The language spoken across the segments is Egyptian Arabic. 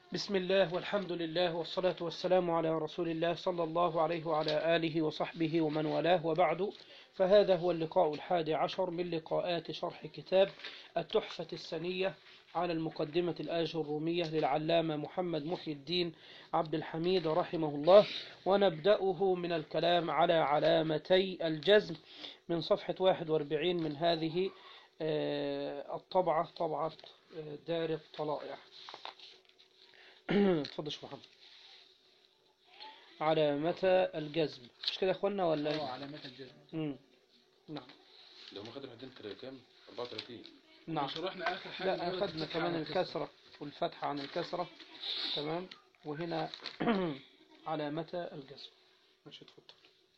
بسم الله والحمد لله والصلاة والسلام على رسول الله صلى الله عليه وعلى آله وصحبه ومن والاه وبعد فهذا هو اللقاء الحادي عشر من لقاءات شرح كتاب التحفة السنية على المقدمة الآج الرومية للعلامة محمد محي الدين عبد الحميد رحمه الله ونبدأه من الكلام على علامتي الجزم من صفحة 41 من هذه آه، الطبعة طبعة آه، دار الطلائع اتفضل شو محمد على متى الجزم مش كده يا اخوانا ولا اه إيه؟ علامات الجزم مم. نعم لو ما خدنا عندنا كده كام 34 نعم شرحنا اخر حاجه لا اللي هو أخذنا الفتحة كمان على الكسرة والفتحة عن الكسرة تمام وهنا على متى الجزم ماشي اتفضل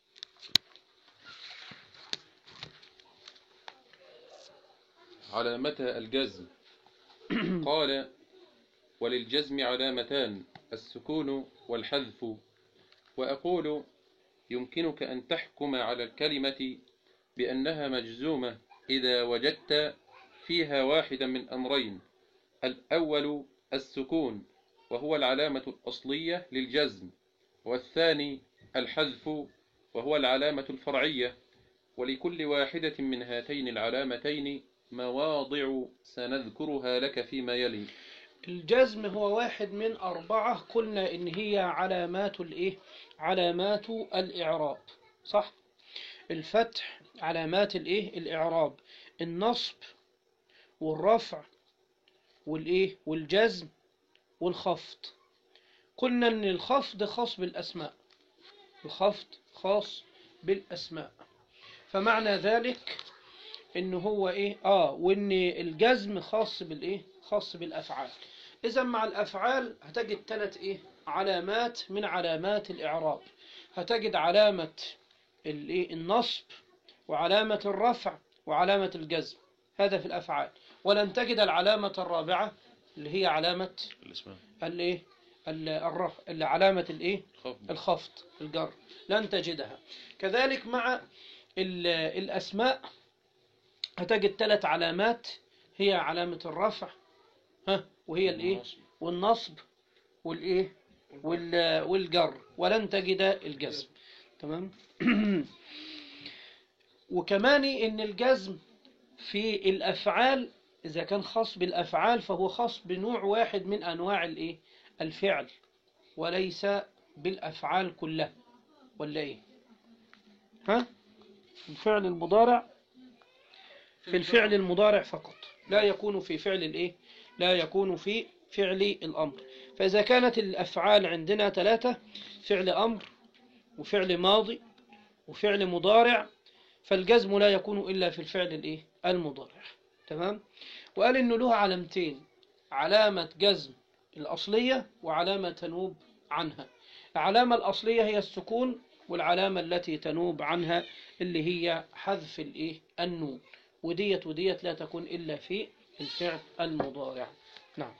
على متى الجزم قال وللجزم علامتان السكون والحذف وأقول يمكنك أن تحكم على الكلمة بأنها مجزومة إذا وجدت فيها واحدا من أمرين الأول السكون وهو العلامة الأصلية للجزم والثاني الحذف وهو العلامة الفرعية ولكل واحدة من هاتين العلامتين مواضع سنذكرها لك فيما يلي الجزم هو واحد من أربعة قلنا إن هي علامات الإيه؟ علامات الإعراب صح؟ الفتح علامات الإيه؟ الإعراب النصب والرفع والإيه؟ والجزم والخفض قلنا إن الخفض خاص بالأسماء الخفض خاص بالأسماء فمعنى ذلك إن هو إيه؟ آه وإن الجزم خاص بالإيه؟ خاص بالأفعال إذا مع الأفعال هتجد ثلاث إيه؟ علامات من علامات الإعراب هتجد علامة الإيه؟ النصب وعلامة الرفع وعلامة الجزم هذا في الأفعال ولن تجد العلامة الرابعة اللي هي علامة الاسماء الإيه؟ ال- الرفع اللي علامة الإيه؟ خفض الخفض الجر لن تجدها كذلك مع ال- الأسماء هتجد ثلاث علامات هي علامة الرفع ها وهي الإيه النصب. والنصب والإيه وال- والجر ولن تجد الجزم تمام وكمان إن الجزم في الأفعال إذا كان خاص بالأفعال فهو خاص بنوع واحد من أنواع الإيه الفعل وليس بالأفعال كلها ولا إيه ها الفعل المضارع في الفعل المضارع فقط لا يكون في فعل الإيه لا يكون في فعل الأمر فإذا كانت الأفعال عندنا ثلاثة فعل أمر وفعل ماضي وفعل مضارع فالجزم لا يكون إلا في الفعل الإيه المضارع تمام وقال إنه له علامتين علامة جزم الأصلية وعلامة تنوب عنها العلامة الأصلية هي السكون والعلامة التي تنوب عنها اللي هي حذف الإيه النون وديت وديت لا تكون إلا في الفعل المضارع نعم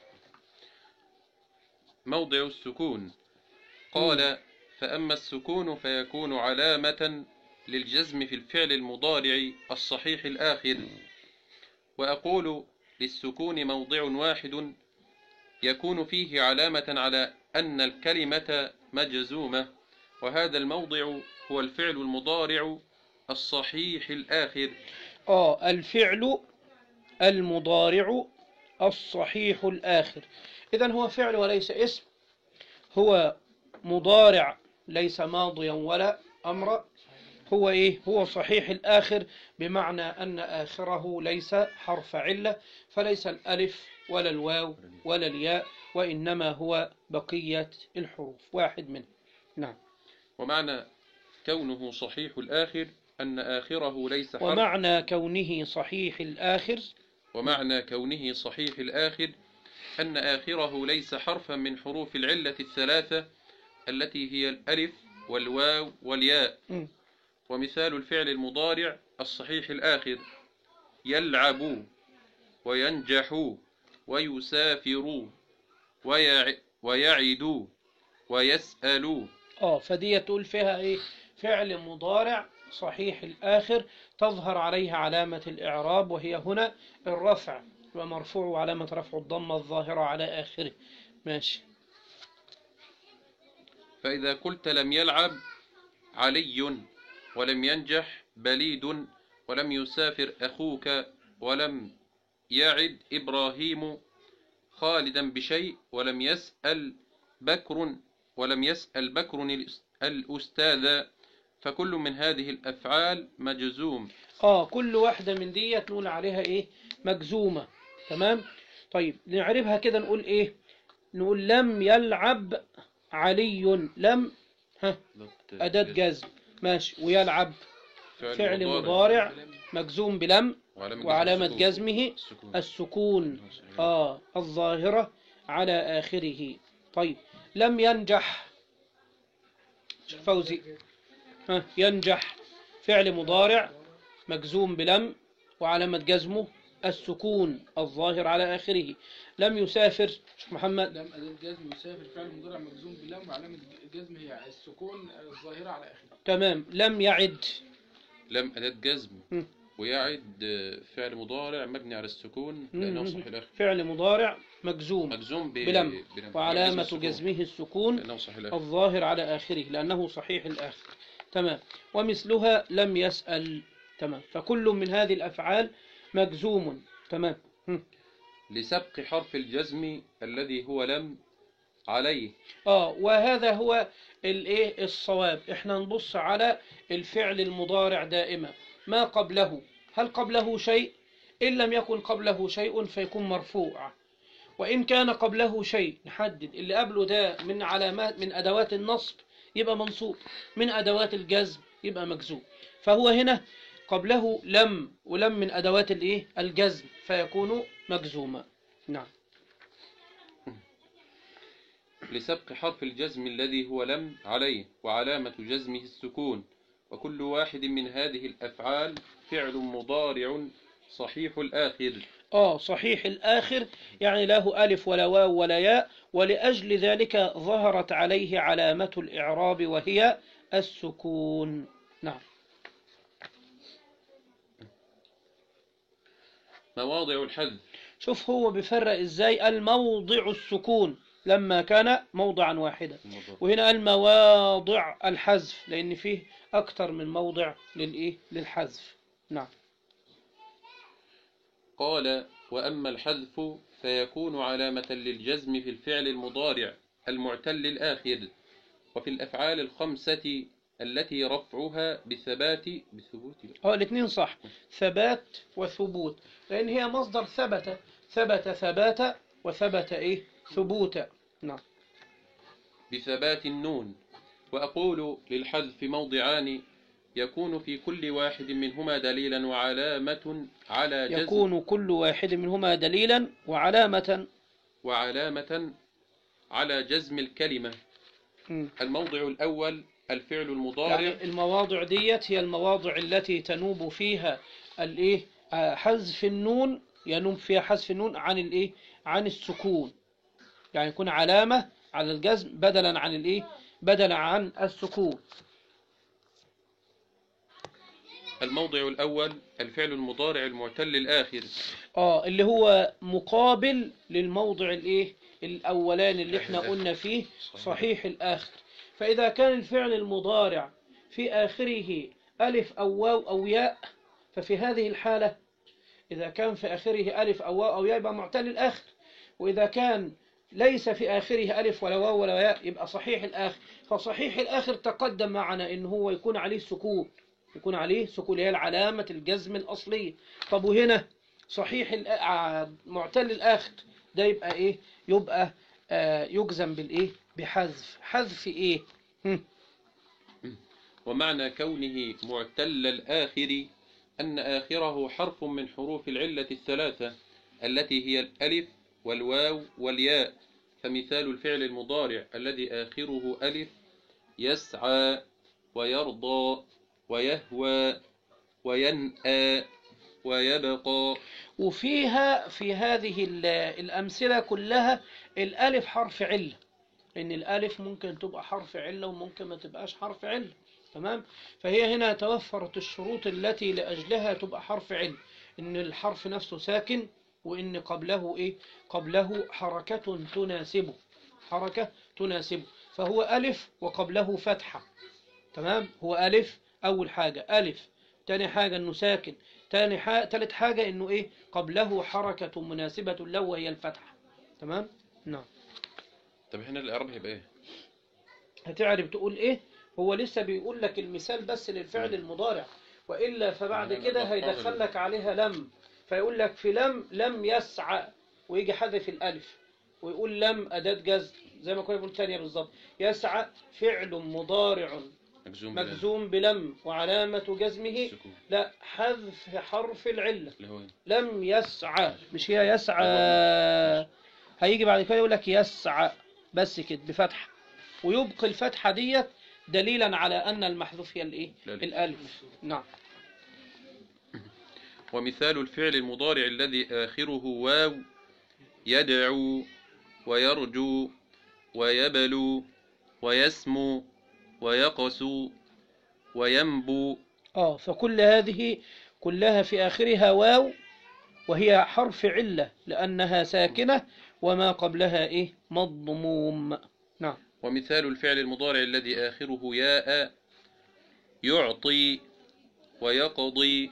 موضع السكون قال فأما السكون فيكون علامة للجزم في الفعل المضارع الصحيح الآخر وأقول للسكون موضع واحد يكون فيه علامة على أن الكلمة مجزومة وهذا الموضع هو الفعل المضارع الصحيح الآخر آه الفعل المضارع الصحيح الآخر إذن هو فعل وليس اسم هو مضارع ليس ماضيا ولا أمر هو إيه هو صحيح الآخر بمعنى أن آخره ليس حرف علة فليس الألف ولا الواو ولا الياء وإنما هو بقية الحروف واحد منه نعم ومعنى كونه صحيح الآخر أن آخره ليس حرف ومعنى كونه صحيح الآخر ومعنى كونه صحيح الآخر أن آخره ليس حرفا من حروف العلة الثلاثة التي هي الألف والواو والياء مم. ومثال الفعل المضارع الصحيح الآخر يلعب وينجح ويسافر ويع ويعد ويسأل اه فدي تقول فيها ايه فعل مضارع صحيح الآخر تظهر عليها علامة الإعراب وهي هنا الرفع ومرفوع علامة رفع الضمة الظاهرة على آخره ماشي فإذا قلت لم يلعب علي ولم ينجح بليد ولم يسافر أخوك ولم يعد إبراهيم خالدا بشيء ولم يسأل بكر ولم يسأل بكر الأس- الأستاذ فكل من هذه الأفعال مجزوم اه كل واحدة من ديت نقول عليها ايه مجزومة تمام طيب نعربها كده نقول ايه نقول لم يلعب علي لم ها أداة جزم ماشي ويلعب فعل مضارع مجزوم بلم وعلامة جزمه السكون. السكون آه الظاهرة على آخره طيب لم ينجح شيخ فوزي ها ينجح فعل مضارع مجزوم بلم وعلامة جزمه السكون الظاهر على آخره لم يسافر شيخ محمد لم أداة جزم يسافر فعل مضارع مجزوم بلام وعلامة الجزم هي السكون الظاهرة على آخره تمام لم يعد لم أداة جزم مم. ويعد آه، فعل مضارع مبني على السكون لأنه مم. صحيح الآخر فعل مضارع مجزوم مجزوم ب... بلم بلم. وعلامة السكون. جزمه السكون لأنه صحيح الآخر الظاهر على آخره لأنه صحيح الآخر تمام ومثلها لم يسأل تمام فكل من هذه الأفعال مجزوم تمام هم. لسبق حرف الجزم الذي هو لم عليه آه وهذا هو الإيه الصواب إحنا نبص على الفعل المضارع دائما ما قبله هل قبله شيء إن لم يكن قبله شيء فيكون مرفوع وإن كان قبله شيء نحدد اللي قبله ده من علامات من أدوات النصب يبقى منصوب من أدوات الجزم يبقى مجزوم فهو هنا قبله لم ولم من أدوات الإيه الجزم فيكون مجزوما نعم لسبق حرف الجزم الذي هو لم عليه وعلامة جزمه السكون وكل واحد من هذه الأفعال فعل مضارع صحيح الآخر آه صحيح الآخر يعني له ألف ولا واو ولا ياء ولأجل ذلك ظهرت عليه علامة الإعراب وهي السكون نعم مواضع الحذف شوف هو بيفرق إزاي الموضع السكون لما كان موضعا واحدا وهنا المواضع الحذف لأن فيه أكتر من موضع للإيه للحذف نعم قال وأما الحذف فيكون علامة للجزم في الفعل المضارع المعتل الآخر وفي الأفعال الخمسة التي رفعها بثبات بثبوت اه الاثنين صح ثبات وثبوت لأن هي مصدر ثبت ثبت ثبات وثبت إيه ثبوتا نعم بثبات النون وأقول للحذف موضعان يكون في كل واحد منهما دليلا وعلامة على جزم يكون كل واحد منهما دليلا وعلامة وعلامة على جزم الكلمة مم. الموضع الأول الفعل المضارع يعني المواضع ديت هي المواضع التي تنوب فيها الايه آه، حذف النون ينوب فيها حذف النون عن الايه عن السكون يعني يكون علامة على الجزم بدلا عن الايه بدلا عن السكون الموضع الأول الفعل المضارع المعتل الآخر اه اللي هو مقابل للموضع الايه الاولاني اللي احنا قلنا فيه صحيح الاخر فاذا كان الفعل المضارع في اخره الف او واو او ياء ففي هذه الحالة اذا كان في اخره الف او واو او ياء يبقى معتل الاخر واذا كان ليس في آخره ألف ولا واو ولا ياء يبقى صحيح الآخر فصحيح الآخر تقدم معنا إن هو يكون عليه سكون يكون عليه سكون هي العلامة الجزم الأصلية طب وهنا صحيح الآ- ع- معتل الآخر ده يبقى إيه يبقى آه يجزم بالإيه بحذف حذف إيه هم. ومعنى كونه معتل الآخر أن آخره حرف من حروف العلة الثلاثة التي هي الألف والواو والياء فمثال الفعل المضارع الذي آخره ألف يسعى ويرضى ويهوى وينأى ويبقى وفيها في هذه ال- الأمثلة كلها الألف حرف علة إن الألف ممكن تبقى حرف علة وممكن ما تبقاش حرف علة تمام فهي هنا توفرت الشروط التي لأجلها تبقى حرف علة إن الحرف نفسه ساكن وإن قبله إيه قبله حركة تناسبه حركة تناسبه فهو ألف وقبله فتحة تمام هو ألف أول حاجة ألف تاني حاجة إنه ساكن تاني حاجة تالت حاجة إنه إيه قبله حركة مناسبة له وهي الفتحة تمام نعم طب هنا الإعراب هيبقى إيه؟ هتعرف تقول إيه هو لسه بيقول لك المثال بس للفعل مم. المضارع وإلا فبعد يعني كده أنا هيدخل بقابل. لك عليها لم فيقول لك في لم لم يسعى ويجي حذف الألف ويقول لم أداة جزم زي ما كنا بنقول تانية بالظبط يسعى فعل مضارع مجزوم بلام. مجزوم بلم وعلامة جزمه سكون لا حذف حرف العلة اللي هو إيه؟ لم يسعى مش هي يسعى هيجي بعد كده يقول لك يسعى بس كده بفتحة ويبقي الفتحة ديت دليلا على أن المحذوف هي الإيه؟ الألف. الألف نعم ومثال الفعل المضارع الذي آخره واو يدعو ويرجو ويبلو ويسمو ويقس وينبو آه فكل هذه كلها في آخرها واو وهي حرف علة لأنها ساكنة وما قبلها إيه مضموم نعم ومثال الفعل المضارع الذي آخره ياء يعطي ويقضي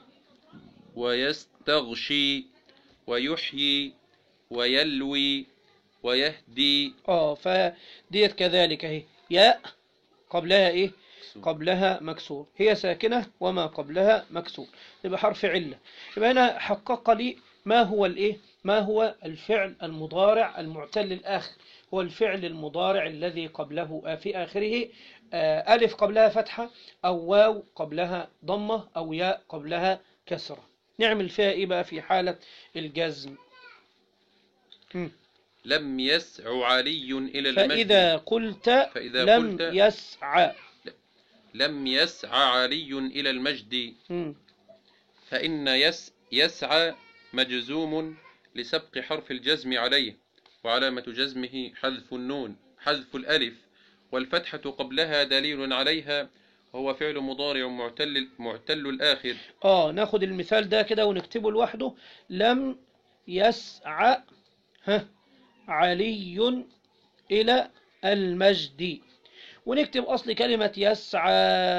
ويستغشي ويحيي ويلوي ويهدي آه فديت كذلك أهي ياء قبلها إيه قبلها مكسور هي ساكنة وما قبلها مكسور يبقى حرف علة يبقى هنا حقق لي ما هو الايه ما هو الفعل المضارع المعتل الآخر هو الفعل المضارع الذي قبله آه، في آخره آه، ألف قبلها فتحة أو واو قبلها ضمة أو ياء قبلها كسرة نعمل فيها إيه بقى في حالة الجزم مم. لم يسع علي إلى المجد فإذا قلت فإذا لم قلت يسعى لم يسع علي إلى المجد مم. فإن يس يسعى مجزوم لسبق حرف الجزم عليه وعلامة جزمه حذف النون حذف الألف والفتحة قبلها دليل عليها وهو فعل مضارع معتل معتل الآخر اه ناخد المثال ده كده ونكتبه لوحده لم يسعى ها علي إلى المجد ونكتب أصل كلمة يسعى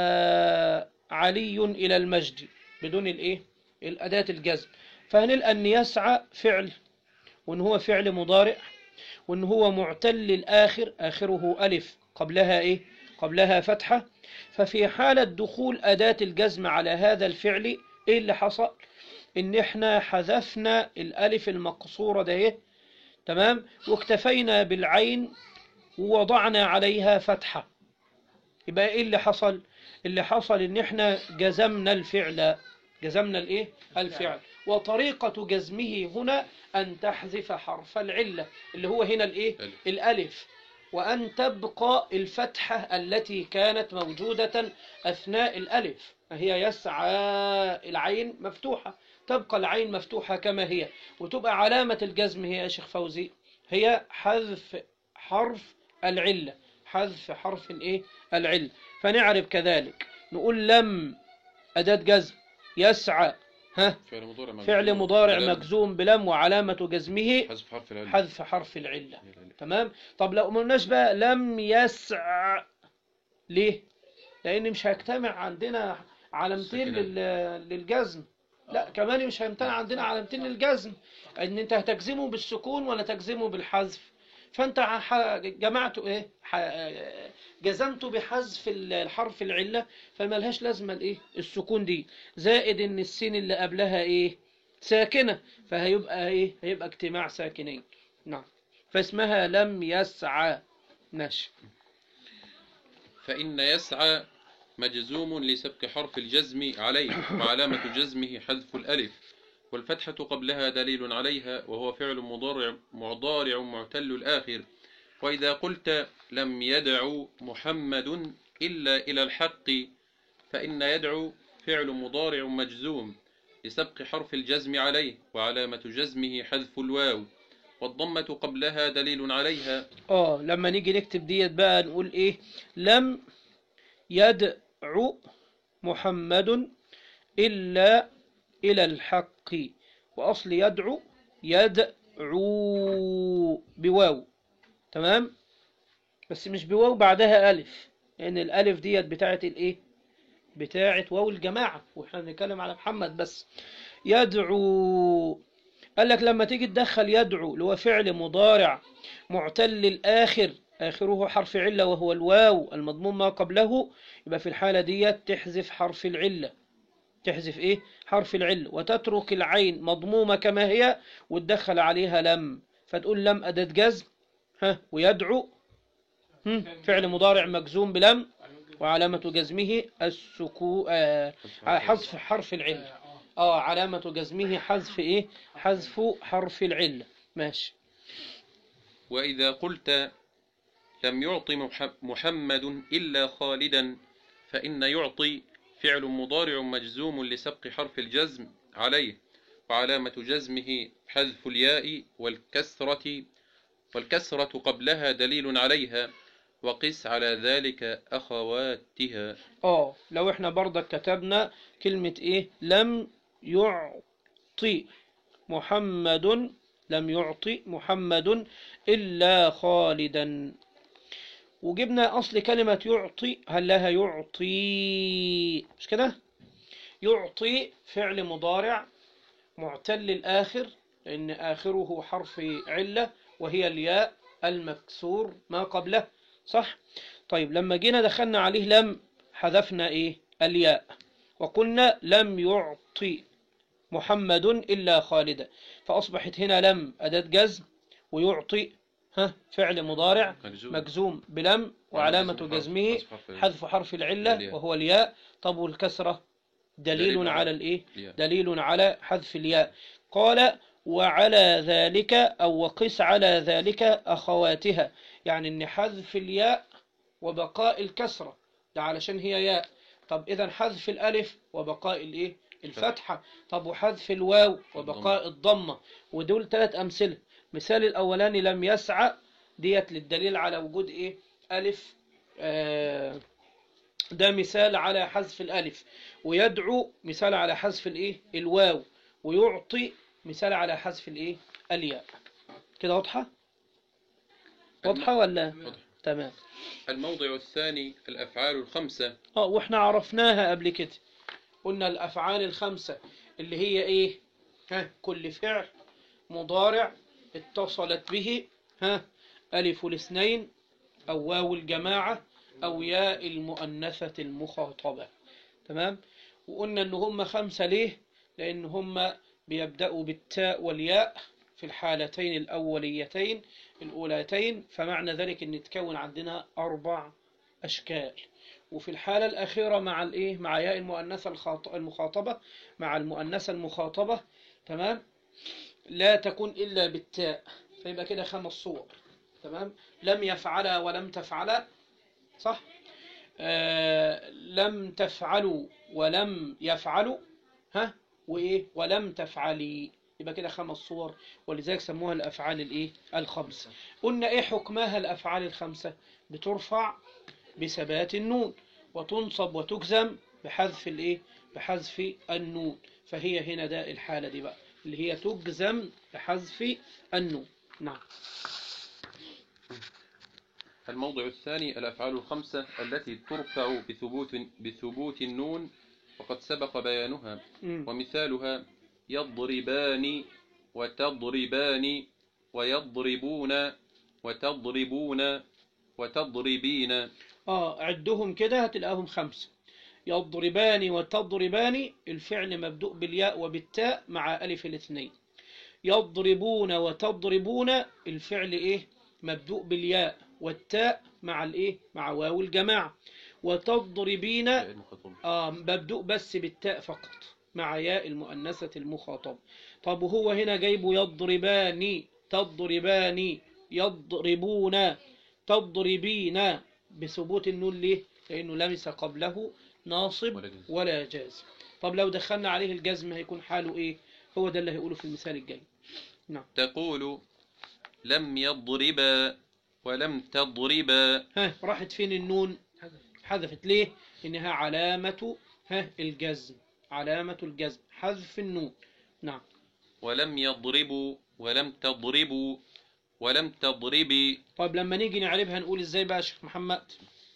علي إلى المجد بدون الإيه الأداة الجزم فهنلقى أن يسعى فعل وأن هو فعل مضارع وأن هو معتل الآخر آخره ألف قبلها إيه قبلها فتحة ففي حالة دخول أداة الجزم على هذا الفعل إيه اللي حصل إن إحنا حذفنا الألف المقصورة ده إيه؟ تمام واكتفينا بالعين ووضعنا عليها فتحة يبقى إيه اللي حصل اللي حصل إن إحنا جزمنا الفعل جزمنا الإيه الفعل وطريقة جزمه هنا أن تحذف حرف العلة اللي هو هنا الإيه ألف. الألف وأن تبقى الفتحة التي كانت موجودة أثناء الألف هي يسعى العين مفتوحة تبقى العين مفتوحة كما هي وتبقى علامة الجزم هي يا شيخ فوزي هي حذف حرف العلة حذف حرف الايه العلة فنعرف كذلك نقول لم أداة جزم يسعى ها فعل مضارع مجزوم فعل مضارع بلام. مجزوم بلم وعلامة جزمه حذف حرف العلم حذف حرف العلة هي الألف. تمام طب لو قلناش بقى لم يسع ليه لان مش هيجتمع عندنا علامتين ساكنة. لل- للجزم لا كمان مش هيمتنع عندنا علامتين للجزم ان انت هتجزمه بالسكون ولا تجزمه بالحذف فانت ح- جمعته ايه ح- جزمته بحذف ال- الحرف العله فملهاش لازمه الايه السكون دي زائد ان السين اللي قبلها ايه ساكنه فهيبقى ايه هيبقى اجتماع ساكنين نعم فاسمها لم يسعى ماشي فإن يسعى مجزوم لسبق حرف الجزم عليه وعلامة جزمه حذف الألف والفتحة قبلها دليل عليها وهو فعل مضارع مضارع معتل الآخر وإذا قلت لم يدع محمد إلا إلى الحق فإن يدعو فعل مضارع مجزوم لسبق حرف الجزم عليه وعلامة جزمه حذف الواو والضمة قبلها دليل عليها اه لما نيجي نكتب ديت بقى نقول ايه لم يدعو محمد إلا إلى الحق وأصل يدعو يدعو بواو تمام بس مش بواو بعدها ألف لأن الألف ديت بتاعت الإيه بتاعت واو الجماعة وإحنا بنتكلم على محمد بس يدعو قال لك لما تيجي تدخل يدعو اللي هو فعل مضارع معتل الآخر آخره حرف علة وهو الواو المضموم ما قبله يبقى في الحالة ديت تحذف حرف العلة تحذف إيه حرف العلة وتترك العين مضمومة كما هي وتدخل عليها لم فتقول لم أداة جزم ها ويدعو هم، فعل مضارع مجزوم بلم وعلامة جزمه السكو آه على حذف حرف العلة اه اه علامة جزمه حذف ايه حذف حرف العلة ماشي وإذا قلت لم يعط مح- محمد إلا خالدا فإن يعطي فعل مضارع مجزوم لسبق حرف الجزم عليه وعلامة جزمه حذف الياء والكسرة والكسرة قبلها دليل عليها وقس على ذلك أخواتها اه لو احنا برضك كتبنا كلمة ايه لم يعطي محمد لم يعطي محمد إلا خالدا وجبنا أصل كلمة يعطي هل لها يعطي مش كده يعطي فعل مضارع معتل الآخر لأن آخره حرف علة وهي الياء المكسور ما قبله صح طيب لما جينا دخلنا عليه لم حذفنا إيه الياء وقلنا لم يعطي محمد إلا خالدا فأصبحت هنا لم أداة جزم ويعطي ها فعل مضارع مجزوم مجزوم بلم وعلامة حذف- جزمه حذف حرف حذف حرف العلة الياء. وهو الياء طب والكسرة دليل دليل على على الإيه الياء. دليل على حذف الياء قال وعلى ذلك أو وقس على ذلك أخواتها يعني إن حذف الياء وبقاء الكسرة ده علشان هي ياء طب إذا حذف الألف وبقاء الإيه الفتحة طب وحذف الواو وبقاء الضمة ودول ثلاث أمثلة مثال الأولاني لم يسعى ديت للدليل على وجود إيه ألف آه ده مثال على حذف الألف ويدعو مثال على حذف الإيه الواو ويعطي مثال على حذف الإيه الياء كده واضحة واضحة ولا واضح. تمام الموضع الثاني الأفعال الخمسة اه واحنا عرفناها قبل كده قلنا الافعال الخمسة اللي هي ايه ها كل فعل مضارع اتصلت به ها الف الاثنين او واو الجماعة او ياء المؤنثة المخاطبة تمام وقلنا ان هم خمسة ليه لان هم بيبدأوا بالتاء والياء في الحالتين الأوليتين الأولتين فمعنى ذلك أن تكون عندنا أربع أشكال وفي الحالة الأخيرة مع الإيه مع ياء المؤنثة الخاط- المخاطبة مع المؤنثة المخاطبة تمام لا تكون إلا بالتاء فيبقى كده خمس صور تمام لم يفعل ولم تفعل صح آه لم تفعلوا ولم يفعلوا ها وإيه ولم تفعلي يبقى كده خمس صور ولذلك سموها الأفعال الإيه الخمسة قلنا إيه حكمها الأفعال الخمسة بترفع بثبات النون وتنصب وتجزم بحذف الايه بحذف النون فهي هنا ده الحالة دي بقى اللي هي تجزم بحذف النون نعم الموضع الثاني الأفعال الخمسة التي ترفع بثبوت بثبوت النون وقد سبق بيانها مم. ومثالها يضربان وتضربان ويضربون وتضربون وتضربين اه عدهم كده هتلاقيهم خمسة يضربان وتضربان الفعل مبدوء بالياء وبالتاء مع ألف الاثنين يضربون وتضربون الفعل ايه مبدوء بالياء والتاء مع الايه مع واو الجماعة وتضربين المخاطبة. آه مبدوء بس بالتاء فقط مع ياء المؤنثة المخاطبة طب وهو هنا جايبه يضربان تضربان يضربون تضربين بثبوت النون ليه؟ لأنه لمس قبله ناصب ولا جزم. ولا جازم طب لو دخلنا عليه الجزم هيكون حاله إيه؟ هو ده اللي هيقوله في المثال الجاي تقول لم يضربا ولم تضربا ها راحت فين النون؟ حذفت ليه؟ إنها علامة ها الجزم علامة الجزم حذف النون نعم ولم يضربوا ولم تضربوا ولم تضربي طيب لما نيجي نعربها نقول ازاي بقى يا شيخ محمد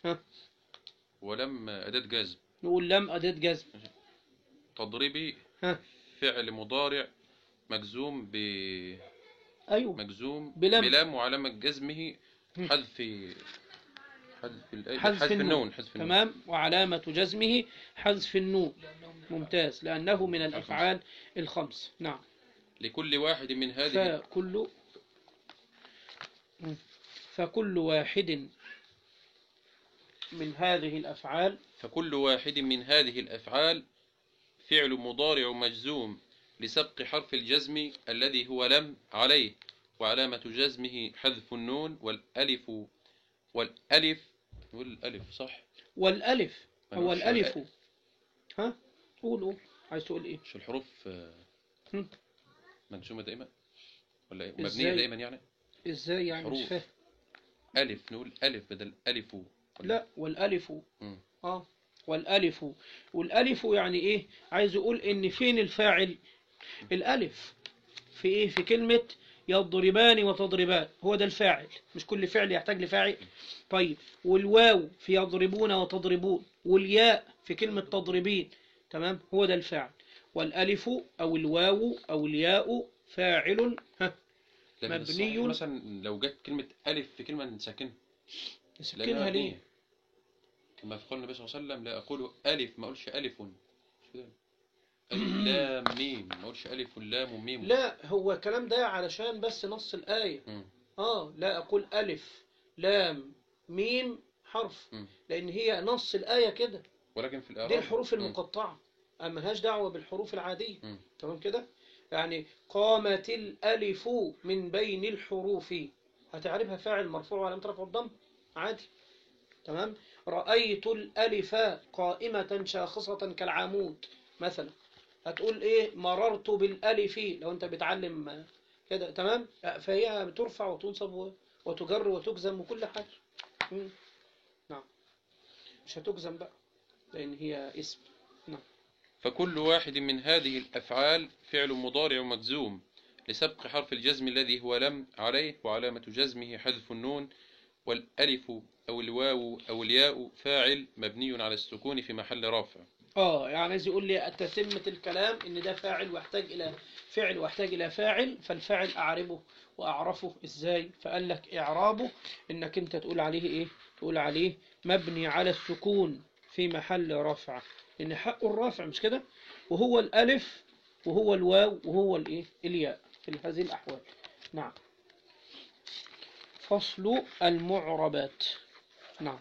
ولم أداة جزم نقول لم أداة جزم تضربي ها فعل مضارع مجزوم ب أيوه مجزوم بلم. بلام وعلامة جزمه هم. حذف حذف الأ- حذف حذف النون. النون حذف النون تمام وعلامة جزمه حذف النون لأنه من ممتاز لأنه من الأفعال الخمس نعم لكل واحد من هذه فكل فكل واحد من هذه الأفعال فكل واحد من هذه الأفعال فعل مضارع مجزوم لسبق حرف الجزم الذي هو لم عليه وعلامة جزمه حذف النون والألف والألف والألف صح والألف أنا هو مش الألف ها قول قول عايز تقول إيه مش الحروف آه، هم. مجزومة دائما ولا إيه؟ إزاي؟ مبنية دائما يعني إزاي يعني مش حروف. فاهم ألف نقول ألف بدل ألف لا والألف مم. اه والألف والألف يعني إيه عايز يقول إن فين الفاعل الألف في إيه في كلمة يضربان وتضربان هو ده الفاعل مش كل فعل يحتاج لفاعل طيب والواو في يضربون وتضربون والياء في كلمة تضربين تمام هو ده الفاعل والألف أو الواو أو الياء فاعل ها لكن مبني- الصحيح مثلا لو جت كلمة ألف في كلمة نسكنها نسكنها ليه كما قال النبي صلى الله عليه وسلم لا أقول ألف ما أقولش ألف مش كده. ألف لام ميم ما أقولش ألف لام ميم لا هو الكلام ده علشان بس نص الآية مم. آه لا أقول ألف لام ميم حرف مم. لأن هي نص الآية كده ولكن في الإعراب دي الحروف مم. المقطعة أما ملهاش دعوة بالحروف العادية مم. تمام كده يعني قامت الألف من بين الحروف هتعرفها فاعل مرفوع وعلامة رفع الضم عادي تمام رأيت الألف قائمة شاخصة كالعمود مثلا هتقول إيه مررت بالألف لو أنت بتعلم كده تمام فهي بترفع وتنصب و- وتجر وتجزم وكل حاجة مم. نعم مش هتجزم بقى لأن هي اسم فكل واحد من هذه الأفعال فعل مضارع مجزوم لسبق حرف الجزم الذي هو لم عليه وعلامة جزمه حذف النون والألف أو الواو أو الياء فاعل مبني على السكون في محل رفع اه يعني عايز يقول لي تتمة الكلام ان ده فاعل واحتاج الى فعل واحتاج الى فاعل فالفاعل اعربه واعرفه ازاي فقال لك اعرابه انك انت تقول عليه ايه تقول عليه مبني على السكون في محل رفع لان حقه الرافع مش كده وهو الالف وهو الواو وهو الايه الياء في هذه الاحوال نعم فصل المعربات نعم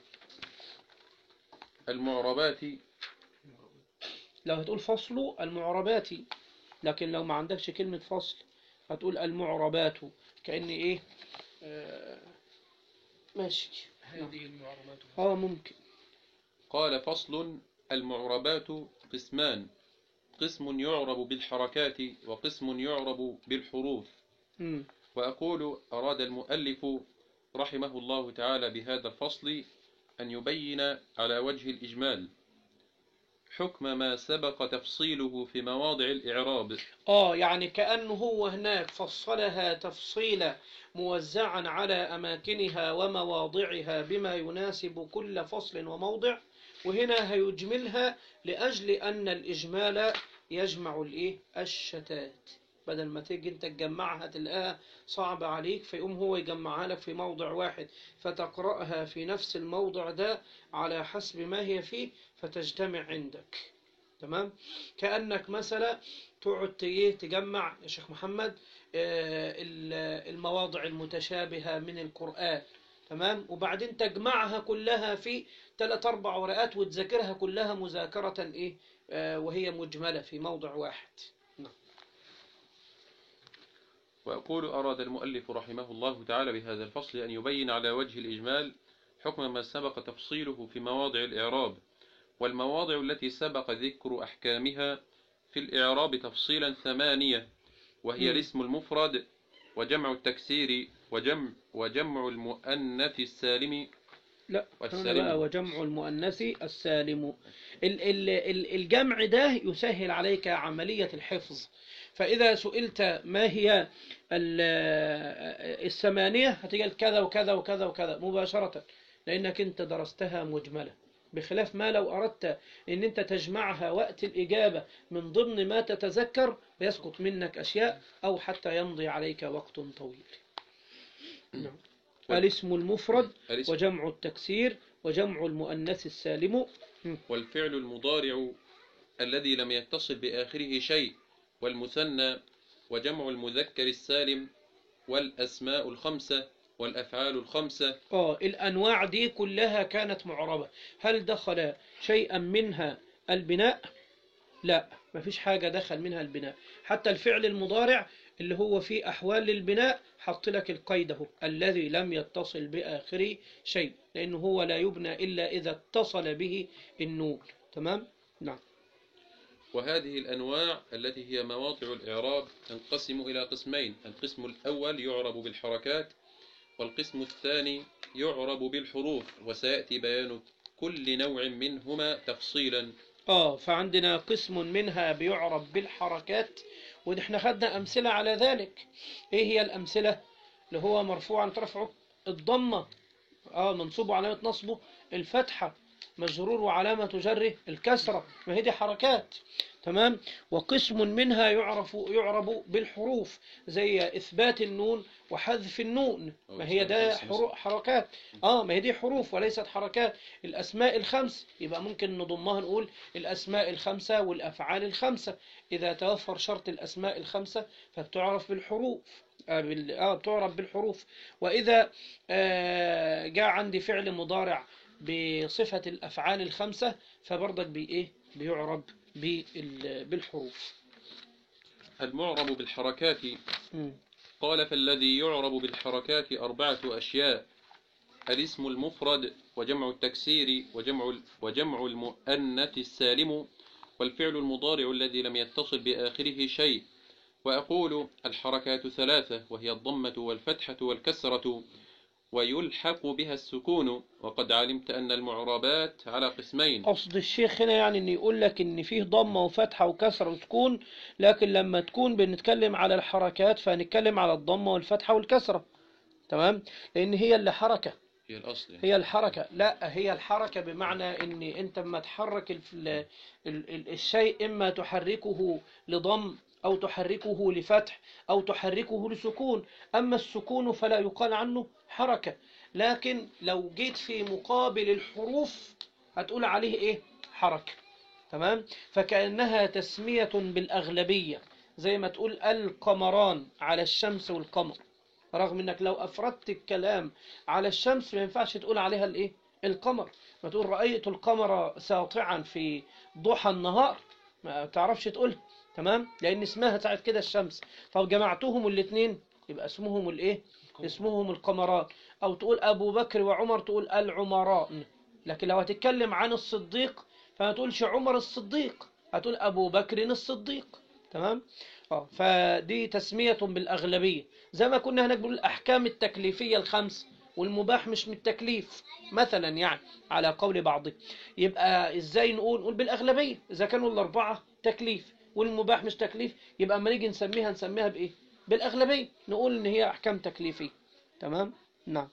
المعربات لو هتقول فصل المعربات لكن لو ما عندكش كلمة فصل هتقول المعربات كأن ايه آه ماشي هذه المعلومات اه ممكن قال فصل المعربات قسمان قسم يعرب بالحركات وقسم يعرب بالحروف مم. وأقول أراد المؤلف رحمه الله تعالى بهذا الفصل أن يبين على وجه الإجمال حكم ما سبق تفصيله في مواضع الإعراب اه يعني كأنه هو هناك فصلها تفصيلا موزعا على أماكنها ومواضعها بما يناسب كل فصل وموضع وهنا هيجملها لأجل أن الإجمال يجمع الإيه الشتات بدل ما تيجي انت تجمعها تلاقيها صعبة عليك فيقوم هو يجمعها لك في موضع واحد فتقرأها في نفس الموضع ده على حسب ما هي فيه فتجتمع عندك تمام كأنك مثلا تقعد ت- تجمع يا شيخ محمد آه، ال- المواضع المتشابهة من القرآن تمام وبعدين تجمعها كلها في ثلاث أربع ورقات وتذاكرها كلها مذاكرة إيه آه، وهي مجملة في موضع واحد وأقول أراد المؤلف رحمه الله تعالى بهذا الفصل أن يبين على وجه الإجمال حكم ما سبق تفصيله في مواضع الإعراب والمواضع التي سبق ذكر أحكامها في الإعراب تفصيلا ثمانية وهي مم. الاسم المفرد وجمع التكسير وجمع وجمع المؤنث السالم لا هنا والسالم. بقى وجمع المؤنث السالم ال- ال- ال- الجمع ده يسهل عليك عملية الحفظ فإذا سئلت ما هي ال- الثمانية هتجي كذا وكذا وكذا وكذا مباشرة لأنك أنت درستها مجملة بخلاف ما لو أردت أن أنت تجمعها وقت الإجابة من ضمن ما تتذكر يسقط منك أشياء أو حتى يمضي عليك وقت طويل نعم. الاسم المفرد الاسم وجمع التكسير وجمع المؤنث السالم والفعل المضارع الذي لم يتصل بآخره شيء والمثنى وجمع المذكر السالم والأسماء الخمسة والأفعال الخمسة اه الأنواع دي كلها كانت معربة هل دخل شيئا منها البناء لا مفيش حاجة دخل منها البناء حتى الفعل المضارع اللي هو فيه أحوال للبناء حط لك القيد اهو الذي لم يتصل بآخره شيء لأنه هو لا يبنى إلا إذا اتصل به النون تمام نعم وهذه الأنواع التي هي مواضع الإعراب تنقسم إلى قسمين القسم الأول يعرب بالحركات والقسم الثاني يعرب بالحروف وسيأتي بيان كل نوع منهما تفصيلا اه فعندنا قسم منها بيعرب بالحركات ونحن خدنا أمثلة على ذلك ايه هي الأمثلة اللي هو مرفوعا ترفعه الضمة اه منصوب وعلامة نصبه الفتحة مجرور وعلامة جره الكسرة ما هي دي حركات تمام وقسم منها يعرف يعرب بالحروف زي إثبات النون وحذف النون ما هي ده حرو- حركات اه ما هي دي حروف وليست حركات الأسماء الخمس يبقى ممكن نضمها نقول الأسماء الخمسة والأفعال الخمسة إذا توفر شرط الأسماء الخمسة فبتعرف بالحروف آه بال- آه بتعرف بالحروف وإذا آه جاء عندي فعل مضارع بصفة الأفعال الخمسة فبرضك بإيه بيعرب بال- بالحروف المعرب بالحركات مم. قال فالذي يعرب بالحركات أربعة أشياء الاسم المفرد وجمع التكسير وجمع وجمع المؤنث السالم والفعل المضارع الذي لم يتصل بآخره شيء وأقول الحركات ثلاثة وهي الضمة والفتحة والكسرة ويلحق بها السكون وقد علمت أن المعربات على قسمين قصد الشيخ هنا يعني ان يقول لك ان فيه ضمه وفتحه وكسره وسكون لكن لما تكون بنتكلم على الحركات فهنتكلم على الضمه والفتحه والكسره تمام لان هي اللي حركه هي الأصل يعني. هي الحركه لا هي الحركه بمعنى ان انت لما تحرك الف- ال- ال- ال- الشيء اما تحركه لضم او تحركه لفتح او تحركه لسكون اما السكون فلا يقال عنه حركه لكن لو جيت في مقابل الحروف هتقول عليه ايه حركة تمام فكأنها تسمية بالأغلبية زي ما تقول القمران على الشمس والقمر رغم انك لو افردت الكلام على الشمس ما ينفعش تقول عليها الايه القمر ما تقول رأيت القمر ساطعا في ضحى النهار ما تعرفش تقول تمام لان اسمها ساعة كده الشمس طب جمعتهم الاثنين يبقى اسمهم الايه اسمهم القمران او تقول ابو بكر وعمر تقول العمران لكن لو هتتكلم عن الصديق فما تقولش عمر الصديق هتقول ابو بكر الصديق تمام اه فدي تسمية بالأغلبية زي ما كنا هناك بنقول الأحكام التكليفية الخمس والمباح مش من التكليف مثلا يعني على قول بعضهم يبقى ازاي نقول نقول بالأغلبية إذا كانوا الأربعة تكليف والمباح مش تكليف يبقى اما نيجي نسميها نسميها بإيه بالأغلبية نقول إن هي أحكام تكليفية تمام نعم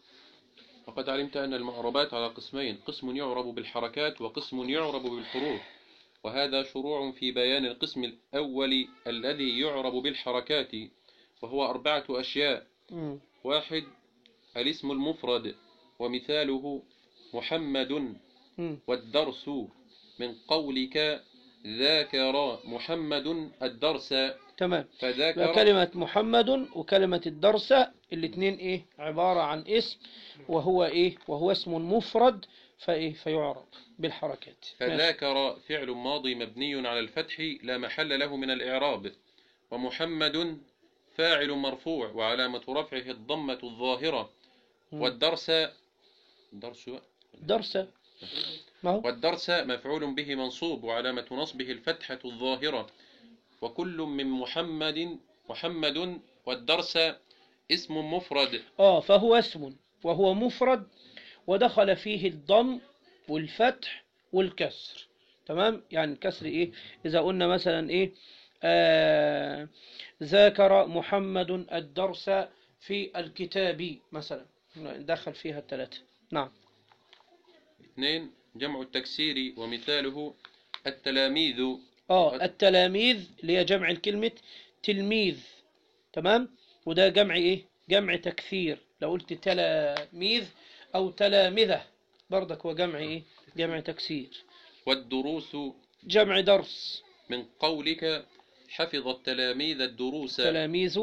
وقد علمت أن المعربات على قسمين قسم يعرب بالحركات وقسم يعرب بالحروف وهذا شروع في بيان القسم الأول الذي يعرب بالحركات وهو أربعة أشياء مم. واحد الاسم المفرد ومثاله محمد مم. والدرس من قولك ذاكر محمد الدرس تمام فذاكر كلمة محمد وكلمة الدرس الاثنين ايه عبارة عن اسم وهو ايه وهو اسم مفرد فايه فيعرب بالحركات ماشي. فذاكر فعل ماضي مبني على الفتح لا محل له من الإعراب ومحمد فاعل مرفوع وعلامة رفعه الضمة الظاهرة مم. والدرس درس درس ما هو والدرس مفعول به منصوب وعلامة نصبه الفتحة الظاهرة وكل من محمد محمد والدرس اسم مفرد اه فهو اسم وهو مفرد ودخل فيه الضم والفتح والكسر تمام يعني الكسر ايه اذا قلنا مثلا ايه آه ذاكر محمد الدرس في الكتاب مثلا دخل فيها الثلاثة نعم اثنين جمع التكسير ومثاله التلاميذ اه التلاميذ اللي هي جمع الكلمة تلميذ تمام وده جمع ايه جمع تكثير لو قلت تلاميذ او تلامذة برضك هو جمع ايه جمع تكسير والدروس جمع درس من قولك حفظ التلاميذ الدروس تلاميذ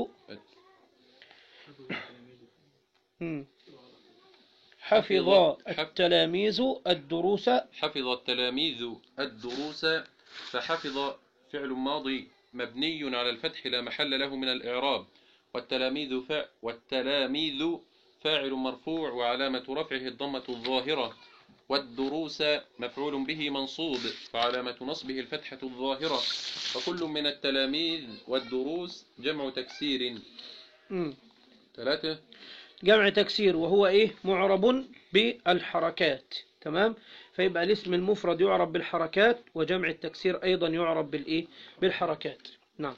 مم. حفظ التلاميذ الدروس حفظ التلاميذ الدروس فحفظ فعل ماضي مبني على الفتح لا محل له من الإعراب والتلاميذ فا والتلاميذ فاعل مرفوع وعلامة رفعه الضمة الظاهرة والدروس مفعول به منصوب وعلامة نصبه الفتحة الظاهرة وكل من التلاميذ والدروس جمع تكسير مم. ثلاثة جمع تكسير وهو ايه معرب بالحركات تمام فيبقى الاسم المفرد يعرب بالحركات وجمع التكسير ايضا يعرب بالايه بالحركات نعم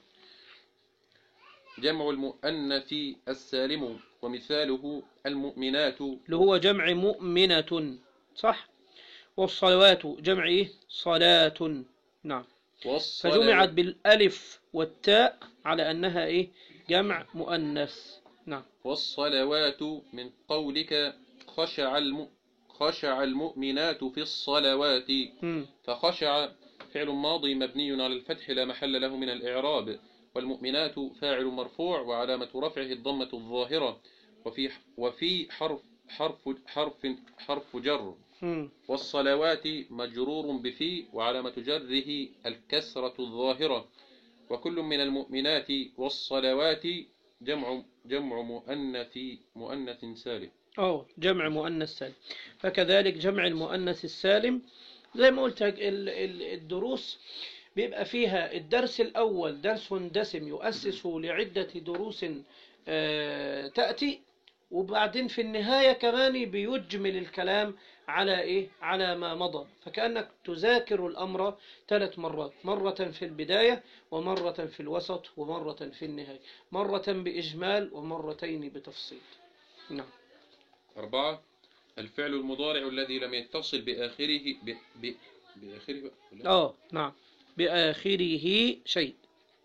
جمع المؤنث السالم ومثاله المؤمنات اللي هو جمع مؤمنة صح والصلوات جمع ايه صلاة نعم والصلاة فجمعت بالالف والتاء على انها ايه جمع مؤنث نعم والصلوات من قولك خشع الم... خشع المؤمنات في الصلوات مم. فخشع فعل ماضي مبني على الفتح لا محل له من الإعراب والمؤمنات فاعل مرفوع وعلامة رفعه الضمة الظاهرة وفي وفي حرف حرف حرف حرف جر مم. والصلوات مجرور بفي وعلامة جره الكسرة الظاهرة وكل من المؤمنات والصلوات جمع جمع مؤنث مؤنث سالم أو جمع مؤنث سالم فكذلك جمع المؤنث السالم زي ما قلت لك ال- ال- الدروس بيبقى فيها الدرس الأول درس دسم يؤسس لعدة دروس آه، تأتي وبعدين في النهاية كمان بيجمل الكلام على إيه؟ على ما مضى فكأنك تذاكر الأمر ثلاث مرات مرة في البداية ومرة في الوسط ومرة في النهاية مرة بإجمال ومرتين بتفصيل نعم أربعة الفعل المضارع الذي لم يتصل بآخره ب... ب... بآخره بقى، ولا؟ اه نعم بآخره شيء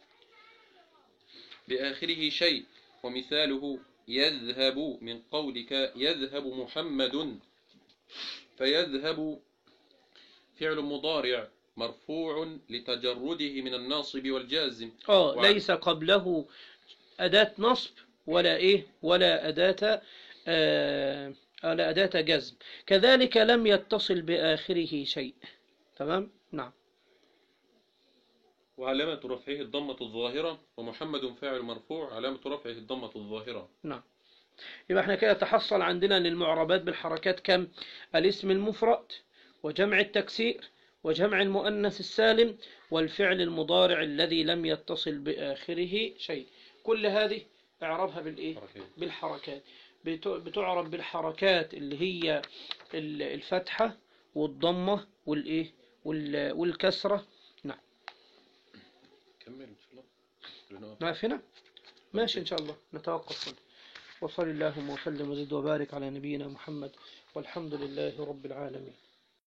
بآخره شيء ومثاله يذهب من قولك يذهب محمد فيذهب فعل مضارع مرفوع لتجرده من الناصب والجازم اه وعن- ليس قبله أداة نصب ولا إيه ولا أداة آه ولا أداة جزم كذلك لم يتصل بآخره شيء تمام نعم وعلامة رفعه الضمة الظاهرة ومحمد فاعل مرفوع علامة رفعه الضمة الظاهرة نعم يبقى احنا كده تحصل عندنا ان المعربات بالحركات كم الاسم المفرد وجمع التكسير وجمع المؤنث السالم والفعل المضارع الذي لم يتصل بآخره شيء كل هذه اعربها بالايه حركات. بالحركات بت- بتعرب بالحركات اللي هي ال- الفتحة والضمة والايه وال- والكسرة كمل إن شاء الله نقف هنا ماشي إن شاء الله نتوقف هنا وصل اللهم وسلم وزد وبارك على نبينا محمد والحمد لله رب العالمين